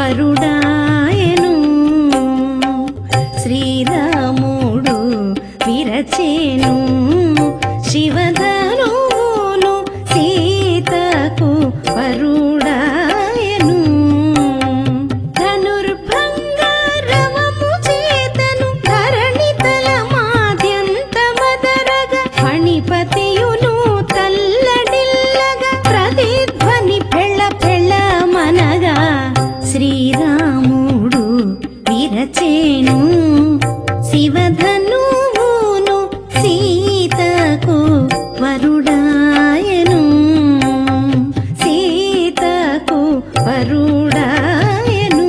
వరుడాయను శ్రీరాముడు విరచేను శివధనువును సీతకు వరుడాయను ధనుర్భంగారవము చేతను ధరణితల మాద్యంత మదరగ ఫణిపతియును తల్లడిల్లగా ప్రతిధ్వని పెళ్ళ పెళ్ళ మనగా శ్రీరాముడు విరచేను శివధనువును సీతకు వరుడాయను సీతకు వరుడాయను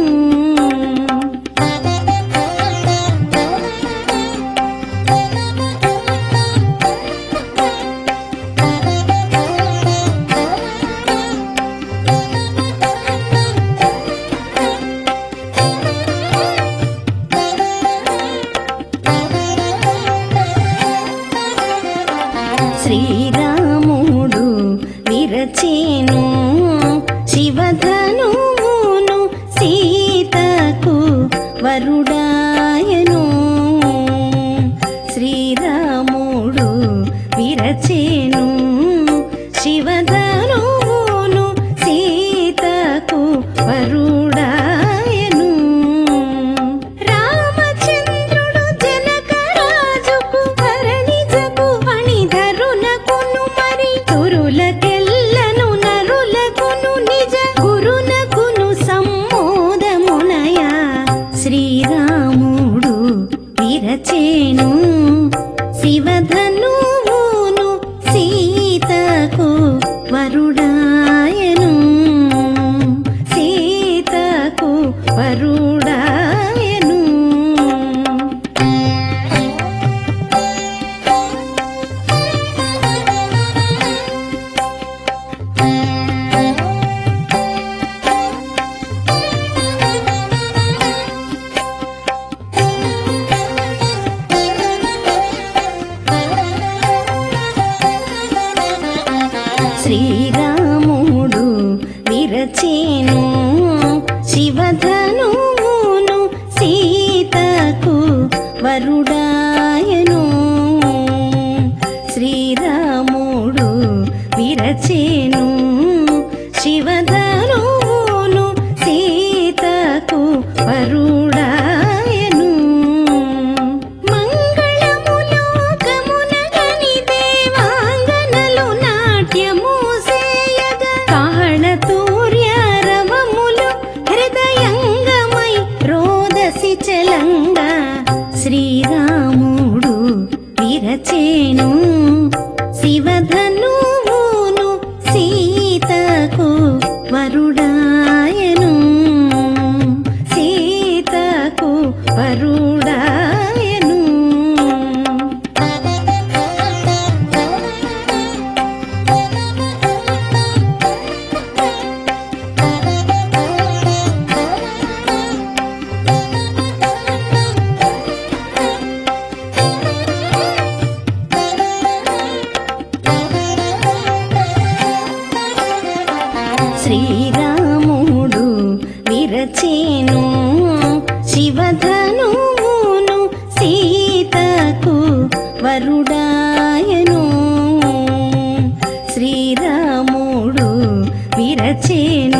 శ్రీరాముడు విరచేను శివధనువును సీతకు వరుడాయను శ్రీరాముడు విరచేను శివధనువును సీతకు వరుడాయను రామచంద్రుడు జనకరాజుకు ధరణిజకు అణిధరునకును మరి తురులకెల్లను నరులకును నిజ గురునకును సమ్మోదమునయ శ్రీరాముడు విరచేను శివధనువును సీతకు వరుడాయను సీతకు వరుడాయను శ్రీరాముడు విరచేను శివధనువును సీతకు వరుడాయను శ్రీరాముడు విరచేను శివధనువును సీతకు వరుడాయను మంగళములోకమునగని దేవాంగనలు నాట్యము సేయగా కాళతూర్య రవములు హృదయంగమై రోదసి చలంగా శ్రీరాముడు విరచేను శివధనువును సీతకు వరుడాయను సీతకు వరుడాయను శ్రీరాముడు విరచేను శివధనువును సీతకు వరుడాయను శ్రీరాముడు విరచేను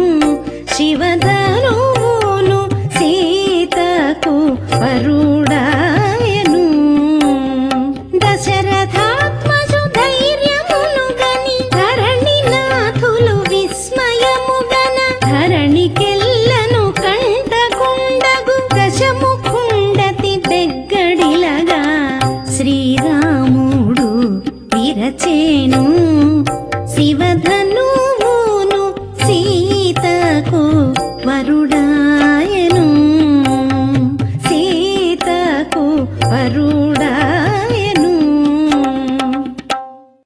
శివధనువును సీతకు వరుడాయను దశరథాత్మజు ధైర్యమును గని ధరణినాథులు విస్మయముగన ధరణికెల్లను కంటకుండగు దశముఖుండతి బెగ్గడిలగా శ్రీరాముడు విరచేను శివధనువును సీతకు వరుడాయను సీతకు వరుడాయను